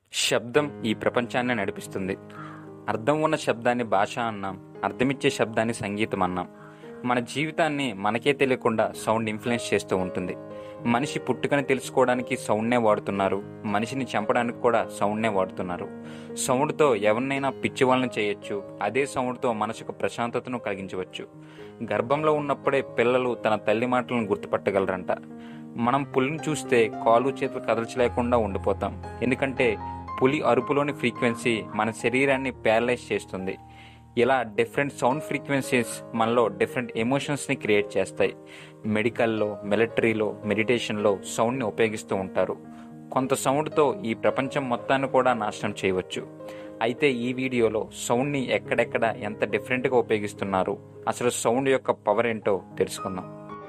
శబ్దం ఈ ప్రపంచాన్ని నడిపిస్తుంది అర్థం ఉన్న శబ్దాన్ని భాష అన్నాం అర్థమిచ్చే శబ్దాన్ని సంగీతం అన్నాం మన జీవితాన్ని మనకే తెలియకుండా సౌండ్ ఇన్ఫ్లుయెన్స్ చేస్తూ ఉంటుంది మనిషి పుట్టుకని తెలుసుకోవడానికి సౌండ్నే వాడుతున్నారు మనిషిని చంపడానికి కూడా సౌండ్నే వాడుతున్నారు సౌండ్తో ఎవరినైనా పిచ్చి వాళ్ళని చేయొచ్చు అదే సౌండ్తో మనసుకు ప్రశాంతతను కలిగించవచ్చు గర్భంలో ఉన్నప్పుడే పిల్లలు తన తల్లి మాటలను గుర్తుపట్టగలరంట మనం పులిని చూస్తే కాలు చేతులు కదల్చలేకుండా ఉండిపోతాం ఎందుకంటే పులి అరుపులోని ఫ్రీక్వెన్సీ మన శరీరాన్ని ప్యారలైజ్ చేస్తుంది ఇలా డిఫరెంట్ సౌండ్ ఫ్రీక్వెన్సీస్ మనలో డిఫరెంట్ ఎమోషన్స్ని క్రియేట్ చేస్తాయి మెడికల్లో మిలిటరీలో మెడిటేషన్లో సౌండ్ని ఉపయోగిస్తూ ఉంటారు కొంత సౌండ్తో ఈ ప్రపంచం మొత్తాన్ని కూడా నాశనం చేయవచ్చు అయితే ఈ వీడియోలో సౌండ్ని ఎక్కడెక్కడ ఎంత డిఫరెంట్గా ఉపయోగిస్తున్నారు అసలు సౌండ్ యొక్క పవర్ ఏంటో తెలుసుకుందాం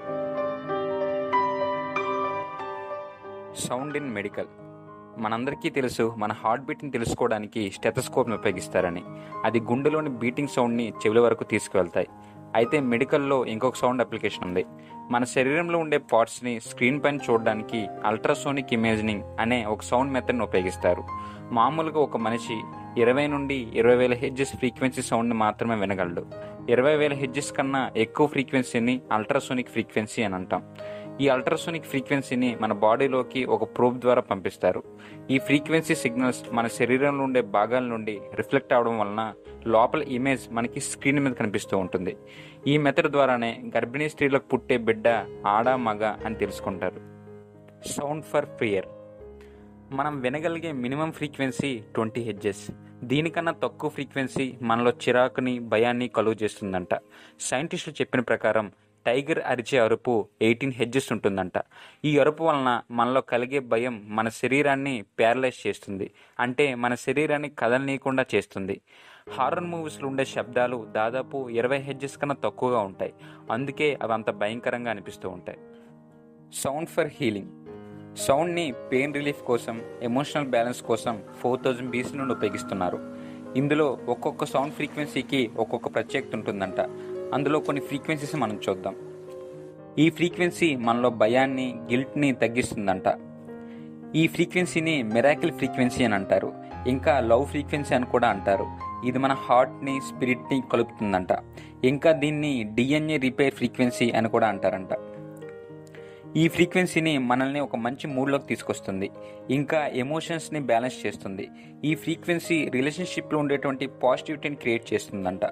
సౌండ్ ఇన్ మెడికల్ మనందరికీ తెలుసు మన హార్ట్ బీట్ని తెలుసుకోవడానికి స్టెథోస్కోప్ని ఉపయోగిస్తారని అది గుండెలోని బీటింగ్ సౌండ్ని చెవుల వరకు తీసుకువెళ్తాయి అయితే మెడికల్లో ఇంకొక సౌండ్ అప్లికేషన్ ఉంది మన శరీరంలో ఉండే పార్ట్స్ని స్క్రీన్ పైన చూడడానికి అల్ట్రాసోనిక్ ఇమేజినింగ్ అనే ఒక సౌండ్ మెథడ్ని ఉపయోగిస్తారు మామూలుగా ఒక మనిషి ఇరవై నుండి ఇరవై వేల హెడ్జెస్ ఫ్రీక్వెన్సీ సౌండ్ని మాత్రమే వినగలడు ఇరవై వేల హెడ్జెస్ కన్నా ఎక్కువ ఫ్రీక్వెన్సీని అల్ట్రాసోనిక్ ఫ్రీక్వెన్సీ అని అంటాం ఈ అల్ట్రాసోనిక్ ఫ్రీక్వెన్సీని మన బాడీలోకి ఒక ప్రోబ్ ద్వారా పంపిస్తారు ఈ ఫ్రీక్వెన్సీ సిగ్నల్స్ మన శరీరంలో ఉండే భాగాల నుండి రిఫ్లెక్ట్ అవడం వలన లోపల ఇమేజ్ మనకి స్క్రీన్ మీద కనిపిస్తూ ఉంటుంది ఈ మెథడ్ ద్వారానే గర్భిణీ స్త్రీలకు పుట్టే బిడ్డ ఆడ మగ అని తెలుసుకుంటారు సౌండ్ ఫర్ ఫియర్ మనం వినగలిగే మినిమం ఫ్రీక్వెన్సీ ట్వంటీ హెడ్జెస్ దీనికన్నా తక్కువ ఫ్రీక్వెన్సీ మనలో చిరాకుని భయాన్ని కలుగు చేస్తుందంట సైంటిస్టులు చెప్పిన ప్రకారం టైగర్ అరిచే అరుపు ఎయిటీన్ హెడ్జెస్ ఉంటుందంట ఈ అరుపు వలన మనలో కలిగే భయం మన శరీరాన్ని ప్యారలైజ్ చేస్తుంది అంటే మన శరీరాన్ని కదలనీయకుండా చేస్తుంది హారర్ మూవీస్లో ఉండే శబ్దాలు దాదాపు ఇరవై హెడ్జెస్ కన్నా తక్కువగా ఉంటాయి అందుకే అవి అంత భయంకరంగా అనిపిస్తూ ఉంటాయి సౌండ్ ఫర్ హీలింగ్ సౌండ్ని పెయిన్ రిలీఫ్ కోసం ఎమోషనల్ బ్యాలెన్స్ కోసం ఫోర్ థౌజండ్ బీసీ నుండి ఉపయోగిస్తున్నారు ఇందులో ఒక్కొక్క సౌండ్ ఫ్రీక్వెన్సీకి ఒక్కొక్క ప్రత్యేకత ఉంటుందంట అందులో కొన్ని ఫ్రీక్వెన్సీస్ మనం చూద్దాం ఈ ఫ్రీక్వెన్సీ మనలో భయాన్ని గిల్ట్ని తగ్గిస్తుందంట ఈ ఫ్రీక్వెన్సీని మెరాకిల్ ఫ్రీక్వెన్సీ అని అంటారు ఇంకా లవ్ ఫ్రీక్వెన్సీ అని కూడా అంటారు ఇది మన హార్ట్ని స్పిరిట్ని కలుపుతుందంట ఇంకా దీన్ని డిఎన్ఏ రిపేర్ ఫ్రీక్వెన్సీ అని కూడా అంటారంట ఈ ఫ్రీక్వెన్సీని మనల్ని ఒక మంచి మూడ్లోకి తీసుకొస్తుంది ఇంకా ఎమోషన్స్ని బ్యాలెన్స్ చేస్తుంది ఈ ఫ్రీక్వెన్సీ రిలేషన్షిప్లో ఉండేటువంటి పాజిటివిటీని క్రియేట్ చేస్తుందంట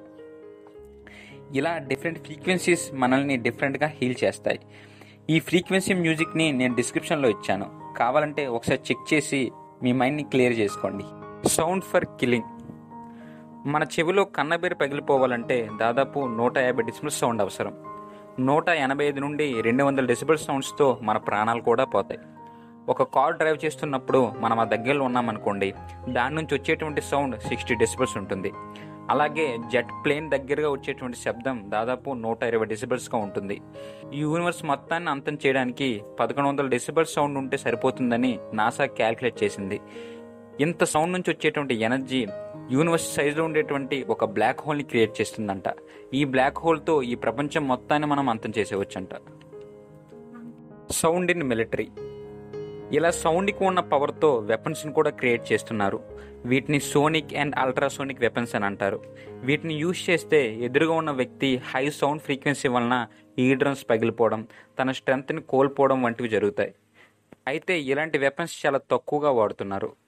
ఇలా డిఫరెంట్ ఫ్రీక్వెన్సీస్ మనల్ని డిఫరెంట్గా హీల్ చేస్తాయి ఈ ఫ్రీక్వెన్సీ మ్యూజిక్ని నేను డిస్క్రిప్షన్లో ఇచ్చాను కావాలంటే ఒకసారి చెక్ చేసి మీ మైండ్ని క్లియర్ చేసుకోండి సౌండ్ ఫర్ కిల్లింగ్ మన చెవిలో కన్నబేరు పగిలిపోవాలంటే దాదాపు నూట యాభై డిసిబుల్స్ సౌండ్ అవసరం నూట ఎనభై ఐదు నుండి రెండు వందల డెసిబుల్ సౌండ్స్తో మన ప్రాణాలు కూడా పోతాయి ఒక కార్ డ్రైవ్ చేస్తున్నప్పుడు మనం ఆ దగ్గరలో ఉన్నామనుకోండి దాని నుంచి వచ్చేటువంటి సౌండ్ సిక్స్టీ డెసిబుల్స్ ఉంటుంది అలాగే జెట్ ప్లేన్ దగ్గరగా వచ్చేటువంటి శబ్దం దాదాపు నూట ఇరవై డెసిబల్స్గా ఉంటుంది ఈ యూనివర్స్ మొత్తాన్ని అంతం చేయడానికి పదకొండు వందల డెసిబల్స్ సౌండ్ ఉంటే సరిపోతుందని నాసా క్యాల్కులేట్ చేసింది ఇంత సౌండ్ నుంచి వచ్చేటువంటి ఎనర్జీ యూనివర్స్ సైజులో ఉండేటువంటి ఒక బ్లాక్ హోల్ని క్రియేట్ చేస్తుందంట ఈ బ్లాక్ హోల్తో ఈ ప్రపంచం మొత్తాన్ని మనం అంతం చేసేవచ్చంట సౌండ్ ఇన్ మిలిటరీ ఇలా సౌండ్కి ఉన్న పవర్తో వెపన్స్ని కూడా క్రియేట్ చేస్తున్నారు వీటిని సోనిక్ అండ్ అల్ట్రాసోనిక్ వెపన్స్ అని అంటారు వీటిని యూజ్ చేస్తే ఎదురుగా ఉన్న వ్యక్తి హై సౌండ్ ఫ్రీక్వెన్సీ వలన ఈ డ్రమ్స్ పగిలిపోవడం తన స్ట్రెంగ్త్ని కోల్పోవడం వంటివి జరుగుతాయి అయితే ఇలాంటి వెపన్స్ చాలా తక్కువగా వాడుతున్నారు